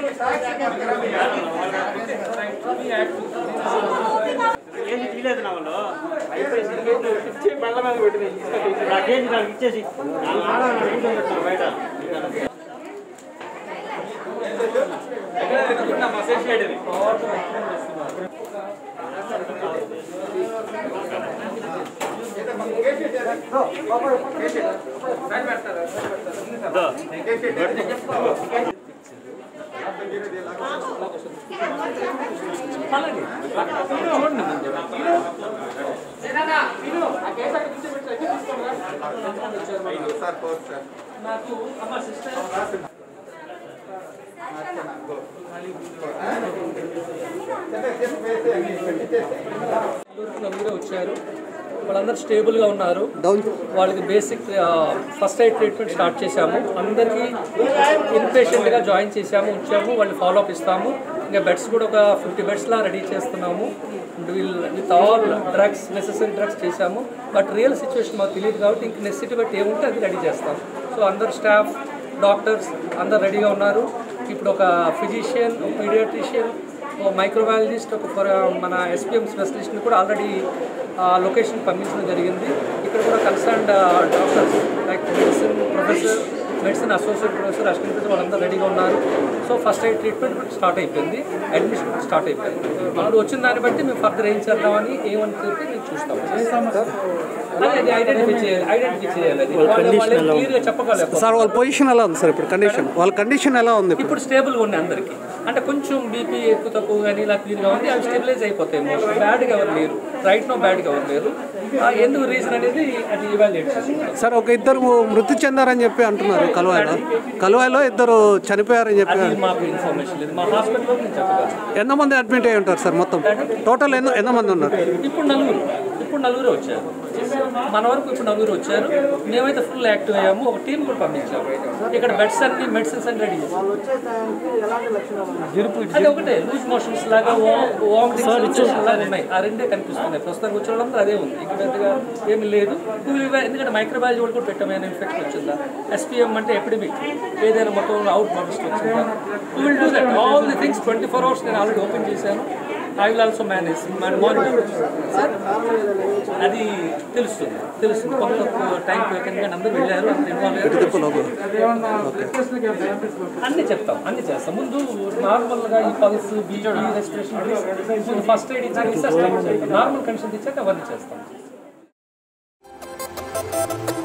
KG తీయలేదు నా వాళ్ళు అయిపోయి సిగరెట్లు ఇచ్చి బండ్ల మీద పెట్టింది ఆ కేజీ నాకు ఇచ్చేసి నా ఆడ అనుకుంటున్నట్టు బయట నలుగురే వచ్చారు వాళ్ళందరూ స్టేబుల్గా ఉన్నారు వాళ్ళకి basic first aid treatment start చేశాము అందరికీ ఇన్పేషెంట్గా జాయిన్ చేశాము ఉంచాము వాళ్ళని ఫాలో అప్ ఇస్తాము ఇంకా బెడ్స్ కూడా ఒక ఫిఫ్టీ బెడ్స్లా రెడీ చేస్తున్నాము will with all drugs necessary drugs చేశాము బట్ రియల్ సిచ్యువేషన్ మాకు తెలియదు కాబట్టి ఇంక నెసిటీ బట్టి ఏముంటే అది రెడీ చేస్తాం సో అందరు స్టాఫ్ డాక్టర్స్ అందరు రెడీగా ఉన్నారు ఇప్పుడు ఒక ఫిజిషియన్ పీడియాట్రిషియన్ ఓ మైక్రోబయాలజిస్ట్ ఒక ఫర్ మన ఎస్పీఎం స్పెషలిస్ట్ని కూడా ఆల్రెడీ లొకేషన్ పంపించడం జరిగింది ఇక్కడ కూడా concerned doctors like medicine professor medicine associate professor assistant professor వాళ్ళందరూ రెడీగా ఉన్నారు so first aid treatment start అయిపోయింది అడ్మిషన్ స్టార్ట్ అయిపోయింది ఇప్పుడు వచ్చిన దాన్ని బట్టి మేము ఫర్దర్ ఏం చేద్దామని ఏమని చెప్పి మేము చూస్తాం అది ఐడెంటిఫై చేయాలి ఐడెంటిఫై చేయాలి అది వాళ్ళు క్లియర్గా చెప్పగలరు సార్ వాళ్ళ పొజిషన్ ఎలా ఉంది సార్ ఇప్పుడు కండిషన్ వాళ్ళ కండిషన్ ఎలా ఉంది ఇప్పుడు ఇప్పుడు స్టేబుల్గా ఉన్నాయి అందరికి అంటే కొంచెం బీపీ ఎక్కువ తక్కువ కానీ ఇలా క్లీన్గా ఉంది అవి స్టెబిలైజ్ అయిపోతాయి మోస్ట్ బ్యాడ్గా ఎవరు లేరు రైట్ నో బ్యాడ్గా ఎవరు లేరు ఆ, ఎందుకు రీజన్ అనేది అది ఇవాల్యుయేట్ చేస్తున్నాం సార్ ఒక ఇద్దరు మృతి చెందారని చెప్పి అంటున్నారు కలువాయిలో కలువాయిలో ఇద్దరు చనిపోయారని చెప్పి అది మాకు ఇన్ఫర్మేషన్ లేదు మా హాస్పిటల్లో నేను చెప్పగలను ఎంతమంది అడ్మిట్ అయ్యి ఉంటారు సార్ మొత్తం టోటల్ ఎన్నో ఎంతమంది ఉన్నారు ఇప్పుడు నలుగురు ఇప్పుడు నలుగురు వచ్చారు మన వరకు ఇప్పుడు నలుగురు వచ్చారు మేమైతే ఫుల్ యాక్టివ్ అయ్యాము ఒక టీం కూడా పంపించాము ఇక్కడ బెడ్స్ అన్ని మెడిసిన్స్ అన్ని రెడీ చేసాం అది ఒకటే లూజ్ మోషన్స్ లాగా వామిటింగ్ లాగా ఉన్నాయి ఆ రెండే కనిపిస్తున్నాయి ప్రస్తుతానికి వచ్చిన వాళ్ళందరూ అదే ఉంది ఇక్కడ పెద్దగా ఏమీ లేదు We'll eva- ఎందుకంటే మైక్రోబయాలజీ వాళ్ళు కూడా పెట్టాము ఏమైనా ఇన్ఫెక్షన్ వచ్చిందా ఎస్పీఎం అంటే ఎపిడమిక్ ఏదైనా మొత్తం అవుట్ మోడల్స్ వచ్చిందా will do that all the things twenty four hours నేను ఆల్రెడీ ఓపెన్ చేశాను I will also manage monitor అది తెలుస్తుంది తెలుస్తుంది కొంత టైం టోకెన్గా అందరూ వెళ్ళారు అందరూ ఇన్వాల్వ్ అన్ని చెప్తాం అన్ని చేస్తాం ముందు నార్మల్గా ఈ pulse BP respiration first aid ఇచ్చాక నార్మల్ కండిషన్ ఇచ్చాక అవన్నీ చేస్తాం